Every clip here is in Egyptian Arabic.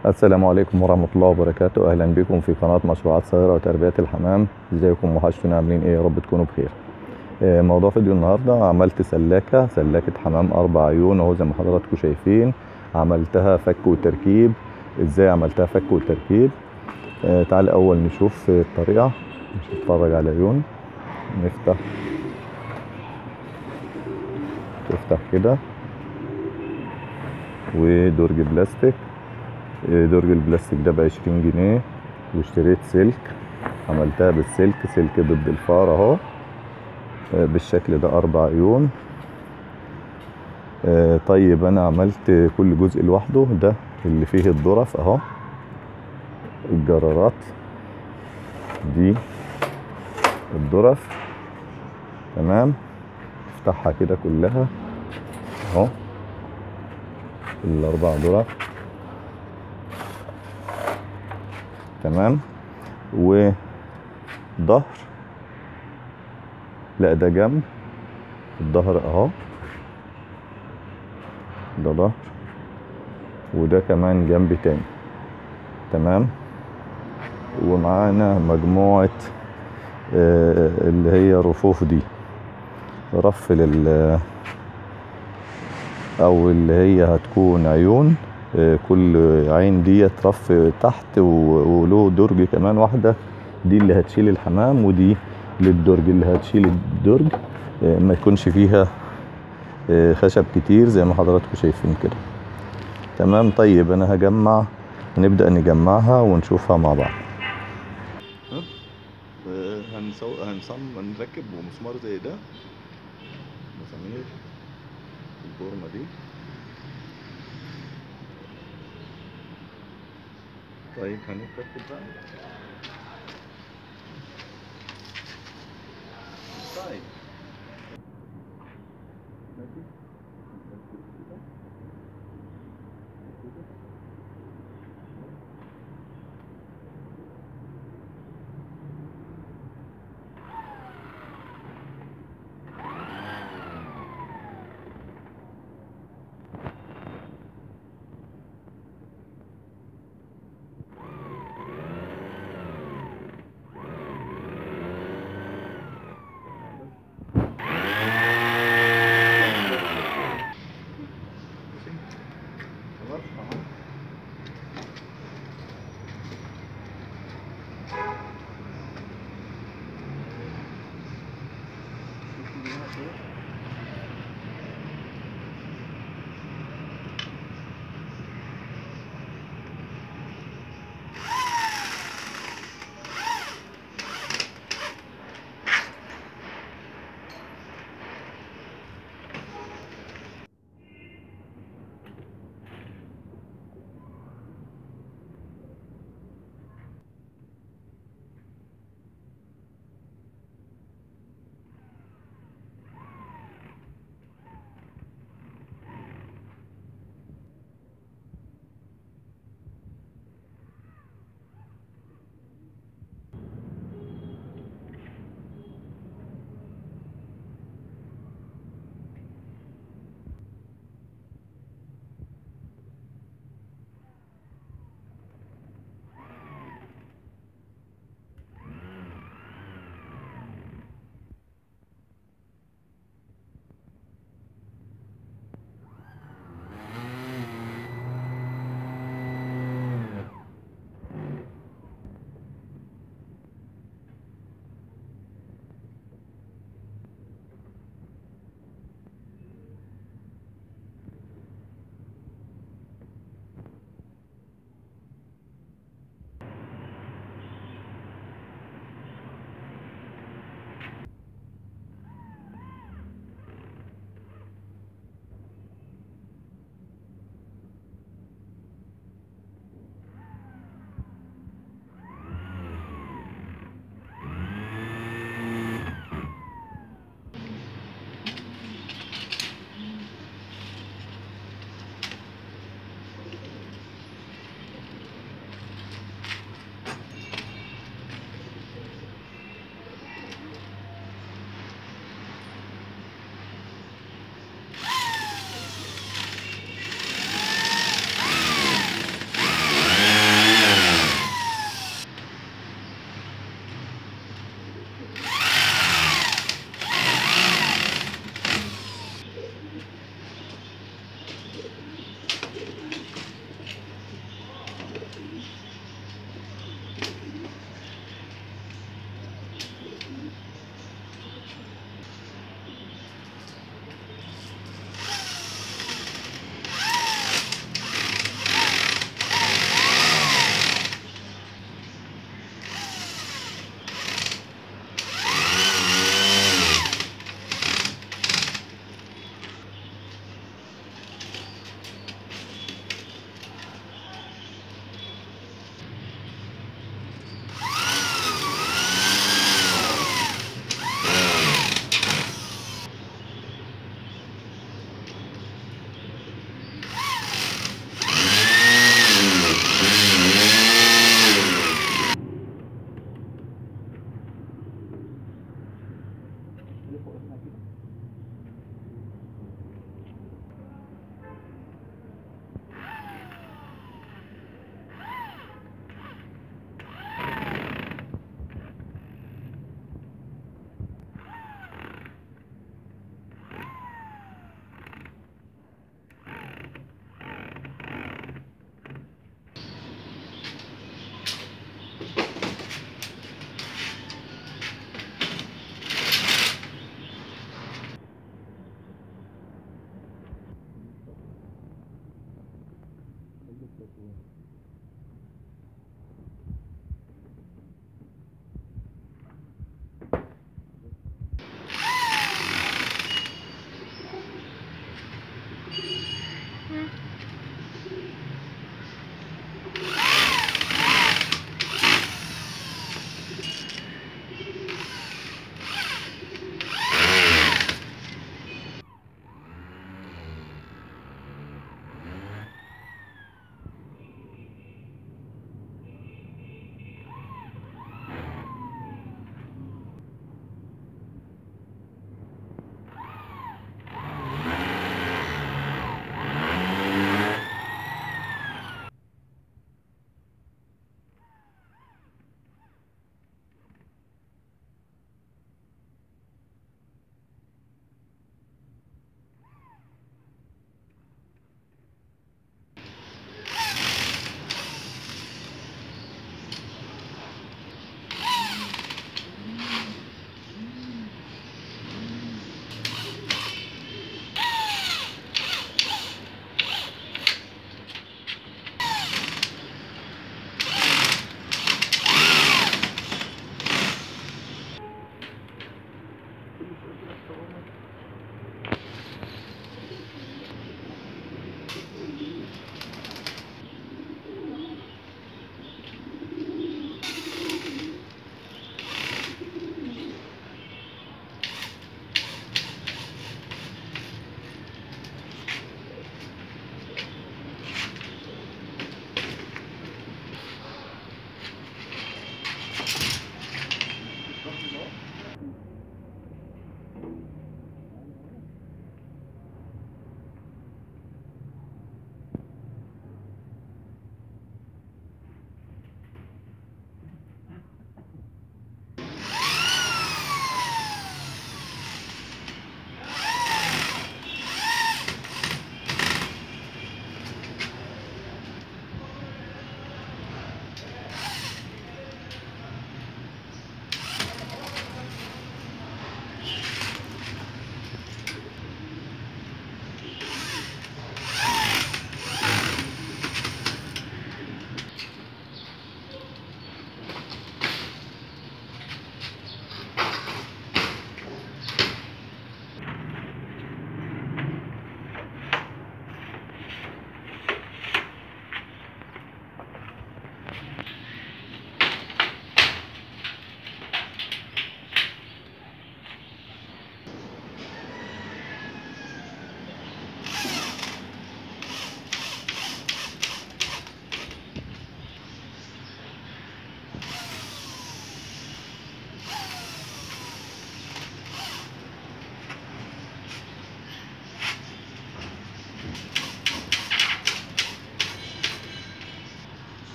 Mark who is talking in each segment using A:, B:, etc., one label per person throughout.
A: السلام عليكم ورحمة الله وبركاته أهلا بكم في قناة مشروعات صغيرة وتربية الحمام ازيكم وحشتونا عاملين ايه يا رب تكونوا بخير آه، موضوع فيديو النهاردة عملت سلاكة سلاكة حمام أربع عيون اهو زي ما حضراتكم شايفين عملتها فك وتركيب ازاي عملتها فك وتركيب آه، تعال أول نشوف الطريقة مش نتفرج على عيون نفتح تفتح كده ودرج بلاستيك درج البلاستيك ده بعشرين جنيه واشتريت سلك عملتها بالسلك سلك ضد الفار اهو بالشكل ده اربع عيون طيب انا عملت كل جزء لوحده ده اللي فيه الظرف اهو الجرارات دي الظرف تمام افتحها كده كلها اهو الاربع ظرف تمام وظهر لا ده جنب الظهر اهو ده ظهر وده كمان جنب تاني تمام ومعانا مجموعة آه اللي هي رفوف دي رف لل او اللي هي هتكون عيون كل عين ديت رف تحت وله درج كمان واحدة دي اللي هتشيل الحمام ودي للدرج اللي هتشيل الدرج ما يكونش فيها خشب كتير زي ما حضراتكم شايفين كده تمام طيب انا هجمع هنبدأ نجمعها ونشوفها مع بعض هنسو... هنصم هنركب مسمار زي ده مسامير الفورمة دي طيب هنركب بقى طيب ماشي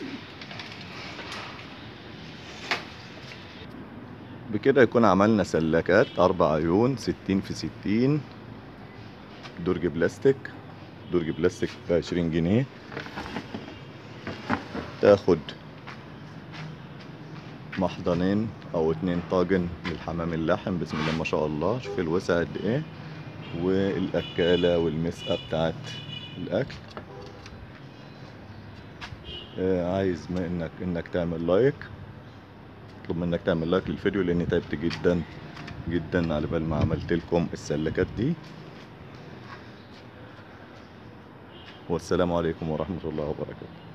A: بكده يكون عملنا سلاكات أربع عيون ستين في ستين درج بلاستيك درج بلاستيك بعشرين جنيه تاخد محضنين أو اتنين طاجن للحمام اللحم بسم الله ما شاء الله شوف الوسع قد ايه والأكالة والمسقة بتاعت الأكل آه، عايز ما انك انك تعمل لايك اطلب منك تعمل لايك للفيديو لاني تعبت جدا جدا على بال ما عملت لكم السلكات دي والسلام عليكم ورحمة الله وبركاته